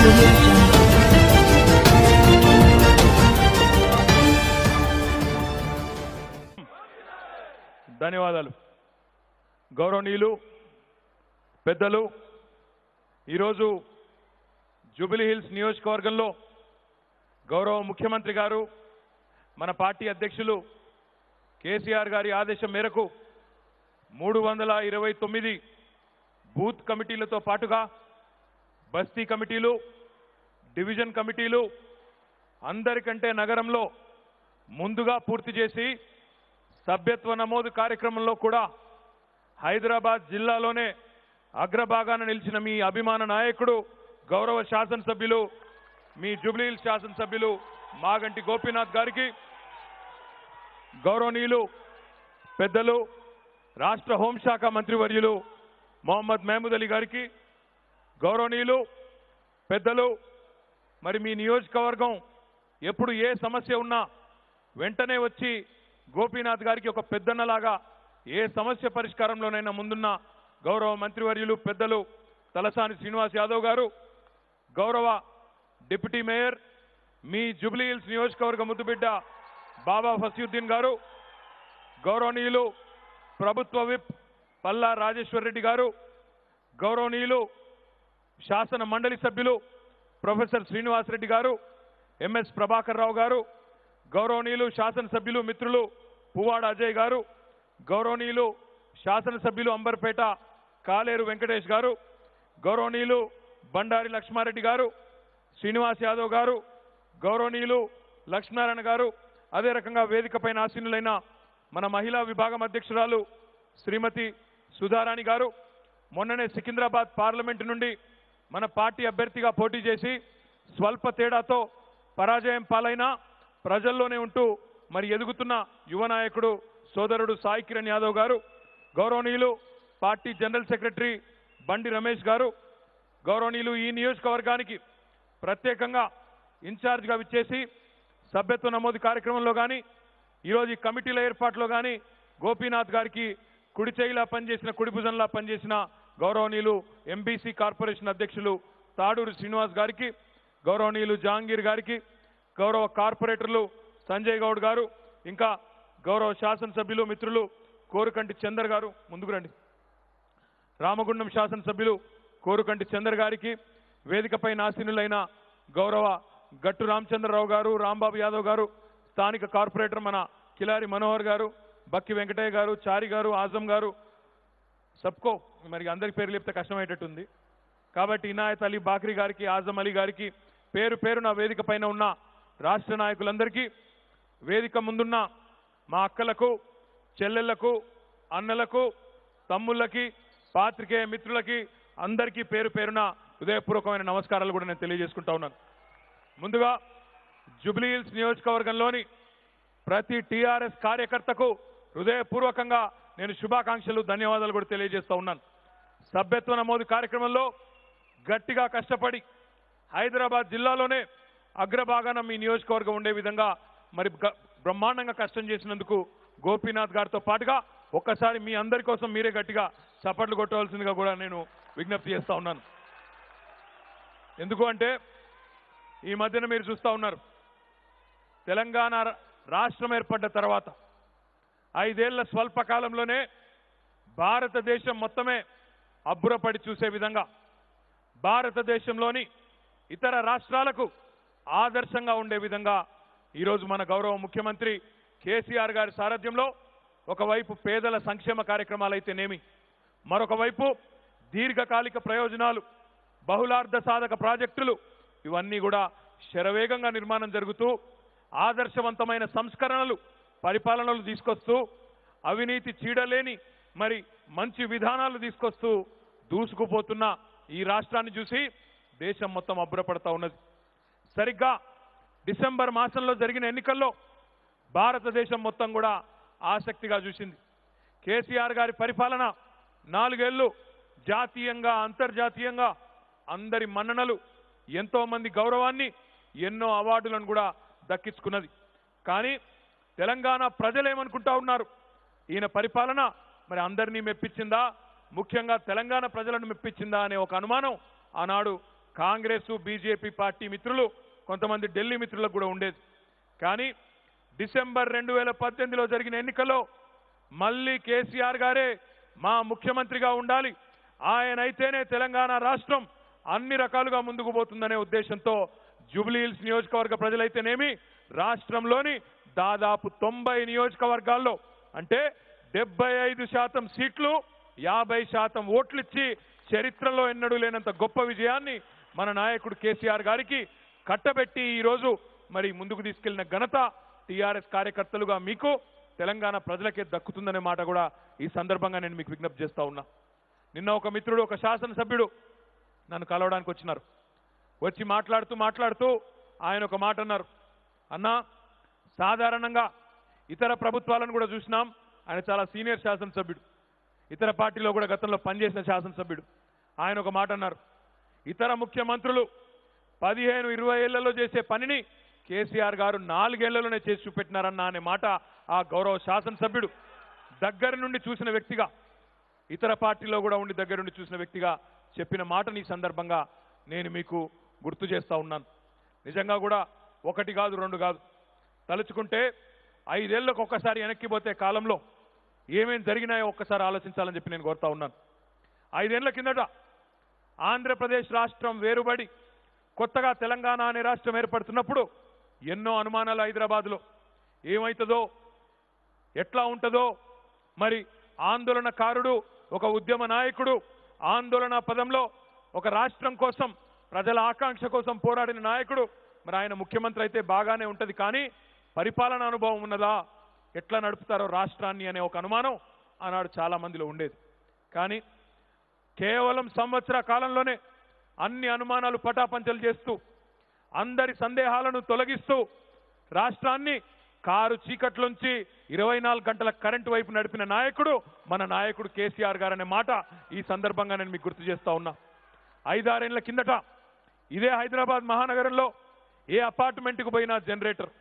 audio jungle. ధన్యవాదాలు గౌరవనీయులు పెద్దలు ఈరోజు జూబిలీ హిల్స్ నియోజకవర్గంలో గౌరవ ముఖ్యమంత్రి గారు మన పార్టీ అధ్యక్షులు కేసీఆర్ గారి ఆదేశం మేరకు మూడు వందల ఇరవై తొమ్మిది బూత్ కమిటీలతో పాటుగా బస్తీ కమిటీలు డివిజన్ కమిటీలు అందరికంటే నగరంలో ముందుగా పూర్తి చేసి సభ్యత్వ నమోదు కార్యక్రమంలో కూడా హైదరాబాద్ జిల్లాలోనే అగ్రభాగాన నిలిచిన మీ అభిమాన నాయకుడు గౌరవ శాసనసభ్యులు మీ జుబ్లీహిల్స్ శాసనసభ్యులు మాగంటి గోపీనాథ్ గారికి గౌరవనీయులు పెద్దలు రాష్ట్ర హోంశాఖ మంత్రివర్యులు మొహమ్మద్ మహమూద్ అలీ గారికి గౌరవనీయులు పెద్దలు మరి మీ నియోజకవర్గం ఎప్పుడు ఏ సమస్య ఉన్నా వెంటనే వచ్చి గోపీనాథ్ గారికి ఒక పెద్దన్నలాగా ఏ సమస్య పరిష్కారంలోనైనా ముందున్న గౌరవ మంత్రివర్యులు పెద్దలు తలసాని శ్రీనివాస్ యాదవ్ గారు గౌరవ డిప్యూటీ మేయర్ మీ జూబ్లీ హిల్స్ నియోజకవర్గ ముద్దుబిడ్డ బాబా ఫసీయుద్దీన్ గారు గౌరవనీయులు ప్రభుత్వ విప్ పల్లా రాజేశ్వర్ రెడ్డి గారు గౌరవనీయులు శాసన మండలి సభ్యులు ప్రొఫెసర్ శ్రీనివాసరెడ్డి గారు ఎంఎస్ ప్రభాకర్ రావు గారు గౌరవనీయులు శాసనసభ్యులు మిత్రులు పువ్వాడ అజయ్ గారు గౌరవనీయులు శాసనసభ్యులు అంబర్పేట కాలేరు వెంకటేష్ గారు గౌరవనీయులు బండారి లక్ష్మారెడ్డి గారు శ్రీనివాస్ యాదవ్ గారు గౌరవనీయులు లక్ష్మీనారాయణ గారు అదే రకంగా వేదికపైన ఆసీనులైన మన మహిళా విభాగం అధ్యక్షురాలు శ్రీమతి సుధారాణి గారు మొన్ననే సికింద్రాబాద్ పార్లమెంటు నుండి మన పార్టీ అభ్యర్థిగా పోటీ చేసి స్వల్ప తేడాతో పరాజయం పాలైన ప్రజల్లోనే ఉంటూ మరి ఎదుగుతున్న యువ నాయకుడు సోదరుడు సాయి కిరణ్ యాదవ్ గారు గౌరవనీయులు పార్టీ జనరల్ సెక్రటరీ బండి రమేష్ గారు గౌరవనీయులు ఈ నియోజకవర్గానికి ప్రత్యేకంగా ఇన్ఛార్జ్గా విచ్చేసి సభ్యత్వ నమోదు కార్యక్రమంలో కానీ ఈరోజు ఈ కమిటీల ఏర్పాట్లో కానీ గోపీనాథ్ గారికి కుడి చేయిలా పనిచేసిన కుడి భుజంలా పనిచేసిన గౌరవనీయులు ఎంబీసీ కార్పొరేషన్ అధ్యక్షులు తాడూరు శ్రీనివాస్ గారికి గౌరవనీయులు జహాంగీర్ గారికి గౌరవ కార్పొరేటర్లు సంజయ్ గౌడ్ గారు ఇంకా గౌరవ శాసనసభ్యులు మిత్రులు కోరుకంటి చందర్ గారు ముందుకు రండి రామగుండం శాసనసభ్యులు కోరుకంటి చందర్ గారికి వేదికపై నాసీనులైన గౌరవ గట్టు రామచంద్రరావు గారు రాంబాబు యాదవ్ గారు స్థానిక కార్పొరేటర్ మన కిలారి మనోహర్ గారు బక్కి వెంకటయ్య గారు చారి గారు ఆజం గారు సబ్కో మరి అందరి పేర్లు చెప్తే కష్టమయ్యేటట్టుంది కాబట్టి ఇనాయత్ అలీ బాక్రీ గారికి ఆజం అలీ గారికి పేరు పేరున వేదిక పైన ఉన్న రాష్ట్ర నాయకులందరికీ వేదిక ముందున్న మా అక్కలకు చెల్లెళ్లకు అన్నలకు తమ్ముళ్ళకి పాత్రికేయ మిత్రులకి అందరికీ పేరు పేరున హృదయపూర్వకమైన నమస్కారాలు కూడా నేను తెలియజేసుకుంటా ఉన్నాను ముందుగా జూబ్లీ హిల్స్ నియోజకవర్గంలోని ప్రతి టీఆర్ఎస్ కార్యకర్తకు హృదయపూర్వకంగా నేను శుభాకాంక్షలు ధన్యవాదాలు కూడా తెలియజేస్తా ఉన్నాను సభ్యత్వ నమోదు కార్యక్రమంలో గట్టిగా కష్టపడి హైదరాబాద్ జిల్లాలోనే అగ్రభాగాన మీ నియోజకవర్గం ఉండే విధంగా మరి గ- బ్రహ్మాండంగా కష్టం చేసినందుకు గోపీనాథ్ గారితో పాటుగా ఒక్కసారి మీ అందరి కోసం మీరే గట్టిగా చప్పట్లు కొట్టవలసిందిగా కూడా నేను విజ్ఞప్తి చేస్తా ఉన్నాను ఎందుకు అంటే ఈ మధ్యన మీరు చూస్తా ఉన్నారు తెలంగాణ రా- రాష్ట్రం ఏర్పడ్డ తర్వాత ఐదేళ్ల స్వల్ప కాలంలోనే భారతదేశం మొత్తమే అబ్బురపడి చూసే విధంగా భారతదేశంలోని ఇతర రాష్ట్రాలకు ఆదర్శంగా ఉండే విధంగా ఈరోజు మన గౌరవ ముఖ్యమంత్రి కేసీఆర్ గారి సారథ్యంలో ఒకవైపు పేదల సంక్షేమ కార్యక్రమాలైతేనేమి మరొక వైపు దీర్ఘకాలిక ప్రయోజనాలు బహుళార్థ సాధక ప్రాజెక్టులు ఇవన్నీ కూడా శరవేగంగా నిర్మాణం జరుగుతూ ఆదర్శవంతమైన సంస్కరణలు పరిపాలనలు తీసుకొస్తూ అవినీతి చీడలేని మరి మంచి విధానాలు తీసుకొస్తూ దూసుకుపోతున్న ఈ రాష్ట్రాన్ని చూసి దేశం మొత్తం అబ్బురపడతా ఉన్నది సరిగ్గా డిసెంబర్ మాసంలో జరిగిన ఎన్నికల్లో భారతదేశం మొత్తం కూడా ఆసక్తిగా చూసింది కేసీఆర్ గారి పరిపాలన నాలుగేళ్లు జాతీయంగా అంతర్జాతీయంగా అందరి మన్ననలు ఎంతో మంది గౌరవాన్ని ఎన్నో అవార్డులను కూడా దక్కించుకున్నది కానీ తెలంగాణ ప్రజలేమనుకుంటా ఉన్నారు ఈయన పరిపాలన మరి అందరినీ మెప్పించిందా ముఖ్యంగా తెలంగాణ ప్రజలను మెప్పించిందా అనే ఒక అనుమానం ఆనాడు కాంగ్రెస్ బీజేపీ పార్టీ మిత్రులు కొంతమంది ఢిల్లీ మిత్రులకు కూడా ఉండేది కానీ డిసెంబర్ రెండు వేల పద్దెనిమిదిలో జరిగిన ఎన్నికల్లో మళ్ళీ కేసీఆర్ గారే మా ముఖ్యమంత్రిగా ఉండాలి ఆయన అయితేనే తెలంగాణ రాష్ట్రం అన్ని రకాలుగా ముందుకు పోతుందనే ఉద్దేశంతో జూబ్లీహిల్స్ నియోజకవర్గ ప్రజలైతేనేమి రాష్ట్రంలోని దాదాపు తొంభై నియోజకవర్గాల్లో అంటే డెబ్బై ఐదు శాతం సీట్లు యాభై శాతం ఓట్లిచ్చి చరిత్రలో ఎన్నడూ లేనంత గొప్ప విజయాన్ని మన నాయకుడు కేసీఆర్ గారికి కట్టబెట్టి ఈరోజు మరి ముందుకు తీసుకెళ్లిన ఘనత టీఆర్ఎస్ కార్యకర్తలుగా మీకు తెలంగాణ ప్రజలకే దక్కుతుందనే మాట కూడా ఈ సందర్భంగా నేను మీకు విజ్ఞప్తి చేస్తా ఉన్నా నిన్న ఒక మిత్రుడు ఒక శాసనసభ్యుడు నన్ను కలవడానికి వచ్చినారు వచ్చి మాట్లాడుతూ మాట్లాడుతూ ఆయన ఒక మాట అన్నారు అన్నా సాధారణంగా ఇతర ప్రభుత్వాలను కూడా చూసినాం ఆయన చాలా సీనియర్ శాసనసభ్యుడు ఇతర పార్టీలో కూడా గతంలో పనిచేసిన శాసనసభ్యుడు ఆయన ఒక మాట అన్నారు ఇతర ముఖ్యమంత్రులు పదిహేను ఇరవై ఏళ్లలో చేసే పనిని కేసీఆర్ గారు నాలుగేళ్లలోనే చేసి చూపెట్టినారన్న అనే మాట ఆ గౌరవ శాసనసభ్యుడు దగ్గర నుండి చూసిన వ్యక్తిగా ఇతర పార్టీలో కూడా ఉండి దగ్గర నుండి చూసిన వ్యక్తిగా చెప్పిన మాటని ఈ సందర్భంగా నేను మీకు గుర్తు చేస్తా ఉన్నాను నిజంగా కూడా ఒకటి కాదు రెండు కాదు తలుచుకుంటే ఐదేళ్లకు ఒక్కసారి వెనక్కి పోతే కాలంలో ఏమేం జరిగినాయో ఒక్కసారి ఆలోచించాలని చెప్పి నేను కోరుతా ఉన్నాను ఐదేళ్ల కిందట ఆంధ్రప్రదేశ్ రాష్ట్రం వేరుబడి కొత్తగా తెలంగాణ అనే రాష్ట్రం ఏర్పడుతున్నప్పుడు ఎన్నో అనుమానాలు హైదరాబాద్లో ఏమవుతుందో ఎట్లా ఉంటుందో మరి ఆందోళనకారుడు ఒక ఉద్యమ నాయకుడు ఆందోళన పదంలో ఒక రాష్ట్రం కోసం ప్రజల ఆకాంక్ష కోసం పోరాడిన నాయకుడు మరి ఆయన ముఖ్యమంత్రి అయితే బాగానే ఉంటది కానీ పరిపాలన అనుభవం ఉన్నదా ఎట్లా నడుపుతారో రాష్ట్రాన్ని అనే ఒక అనుమానం ఆనాడు చాలా మందిలో ఉండేది కానీ కేవలం సంవత్సర కాలంలోనే అన్ని అనుమానాలు పటాపంచలు చేస్తూ అందరి సందేహాలను తొలగిస్తూ రాష్ట్రాన్ని కారు చీకట్లోంచి ఇరవై నాలుగు గంటల కరెంటు వైపు నడిపిన నాయకుడు మన నాయకుడు కేసీఆర్ గారు అనే మాట ఈ సందర్భంగా నేను మీకు గుర్తు చేస్తా ఉన్నా ఐదారేళ్ల కిందట ఇదే హైదరాబాద్ మహానగరంలో ఏ అపార్ట్మెంట్కు పోయినా జనరేటర్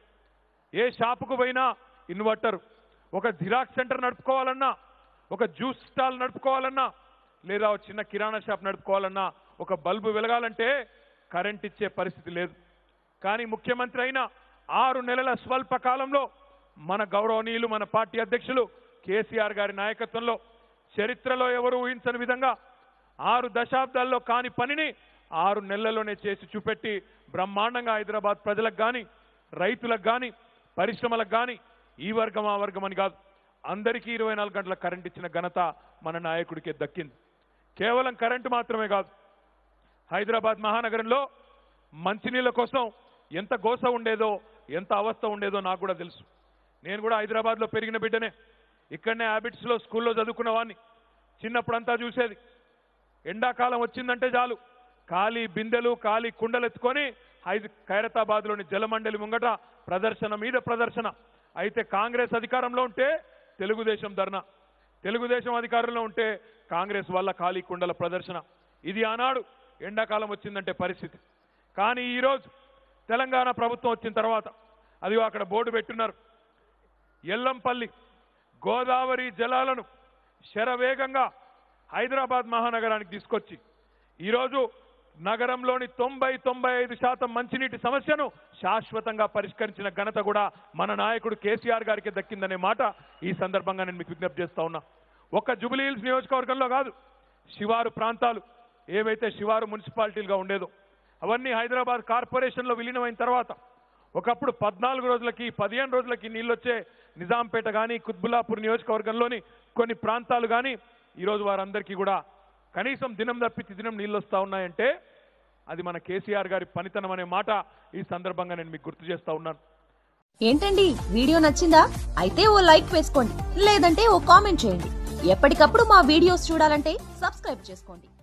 ఏ షాపుకు పోయినా ఇన్వర్టర్ ఒక జిరాక్స్ సెంటర్ నడుపుకోవాలన్నా ఒక జ్యూస్ స్టాల్ నడుపుకోవాలన్నా లేదా ఒక చిన్న కిరాణా షాప్ నడుపుకోవాలన్నా ఒక బల్బు వెలగాలంటే కరెంట్ ఇచ్చే పరిస్థితి లేదు కానీ ముఖ్యమంత్రి అయిన ఆరు నెలల స్వల్ప కాలంలో మన గౌరవనీయులు మన పార్టీ అధ్యక్షులు కేసీఆర్ గారి నాయకత్వంలో చరిత్రలో ఎవరు ఊహించని విధంగా ఆరు దశాబ్దాల్లో కాని పనిని ఆరు నెలల్లోనే చేసి చూపెట్టి బ్రహ్మాండంగా హైదరాబాద్ ప్రజలకు కానీ రైతులకు కానీ పరిశ్రమలకు కానీ ఈ వర్గం ఆ వర్గం అని కాదు అందరికీ ఇరవై నాలుగు గంటల కరెంట్ ఇచ్చిన ఘనత మన నాయకుడికే దక్కింది కేవలం కరెంటు మాత్రమే కాదు హైదరాబాద్ మహానగరంలో మంచినీళ్ళ కోసం ఎంత గోస ఉండేదో ఎంత అవస్థ ఉండేదో నాకు కూడా తెలుసు నేను కూడా హైదరాబాద్లో పెరిగిన బిడ్డనే ఇక్కడనే హ్యాబిట్స్లో స్కూల్లో చదువుకున్న వాడిని చిన్నప్పుడంతా చూసేది ఎండాకాలం వచ్చిందంటే చాలు ఖాళీ బిందెలు ఖాళీ కుండలు ఎత్తుకొని హైద ఖైరతాబాద్లోని జలమండలి ముంగట ప్రదర్శన మీద ప్రదర్శన అయితే కాంగ్రెస్ అధికారంలో ఉంటే తెలుగుదేశం ధర్నా తెలుగుదేశం అధికారంలో ఉంటే కాంగ్రెస్ వల్ల ఖాళీ కుండల ప్రదర్శన ఇది ఆనాడు ఎండాకాలం వచ్చిందంటే పరిస్థితి కానీ ఈరోజు తెలంగాణ ప్రభుత్వం వచ్చిన తర్వాత అది అక్కడ బోర్డు పెట్టున్నారు ఎల్లంపల్లి గోదావరి జలాలను శరవేగంగా హైదరాబాద్ మహానగరానికి తీసుకొచ్చి ఈరోజు నగరంలోని తొంభై తొంభై ఐదు శాతం మంచినీటి సమస్యను శాశ్వతంగా పరిష్కరించిన ఘనత కూడా మన నాయకుడు కేసీఆర్ గారికి దక్కిందనే మాట ఈ సందర్భంగా నేను మీకు విజ్ఞప్తి చేస్తా ఉన్నా ఒక్క జుబిలీహిల్స్ నియోజకవర్గంలో కాదు శివారు ప్రాంతాలు ఏవైతే శివారు మున్సిపాలిటీలుగా ఉండేదో అవన్నీ హైదరాబాద్ కార్పొరేషన్లో విలీనమైన తర్వాత ఒకప్పుడు పద్నాలుగు రోజులకి పదిహేను రోజులకి నీళ్ళు వచ్చే నిజాంపేట కానీ కుత్బుల్లాపూర్ నియోజకవర్గంలోని కొన్ని ప్రాంతాలు కానీ ఈరోజు వారందరికీ కూడా కనీసం దినం తప్పించి దినం నీళ్ళు వస్తా ఉన్నాయంటే అది మన కేసీఆర్ గారి పనితనం అనే మాట ఈ సందర్భంగా నేను మీకు గుర్తు చేస్తా ఉన్నాను ఏంటండి వీడియో నచ్చిందా అయితే ఓ లైక్ వేసుకోండి లేదంటే ఓ కామెంట్ చేయండి ఎప్పటికప్పుడు మా వీడియోస్ చూడాలంటే సబ్స్క్రైబ్ చేసుకోండి